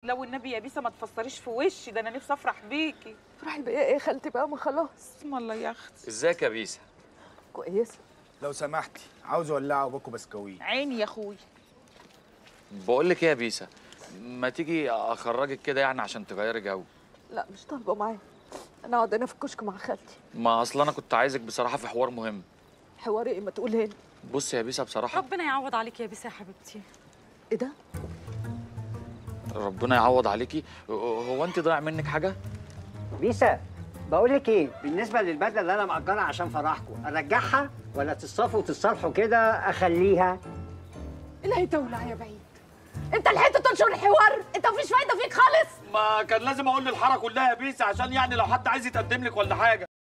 لو النبي يا بيسه ما تفسريش في وشي ده انا نفسي افرح بيكي افرحي بيا ايه يا خالتي بقى ما خلاص اسم الله يا اختي ازيك يا بيسا كويسه لو سمحتي عاوز اولعه باكو بسكويت عيني يا اخوي بقول لك ايه يا بيسا ما تيجي اخرجك كده يعني عشان تغيري جو لا مش طالبه معايا انا اقعد هنا في الكشك مع خالتي ما اصل انا كنت عايزك بصراحه في حوار مهم حواري ايه ما تقول هنا بص يا بيسا بصراحه ربنا يعوض عليك يا بيسا يا حبيبتي ايه ده ربنا يعوض عليكي هو انت ضايع منك حاجه بيسا بقول لك ايه بالنسبه للبدله اللي انا مأجرها عشان فرحكم ارجعها ولا تصطفوا وتتصالحوا كده اخليها اللي هيتولع يا بعيد انت لحقت تنشر الحوار انت مفيش فايده فيك خالص ما كان لازم اقول للحاره كلها يا بيسا عشان يعني لو حد عايز يتقدم لك ولا حاجه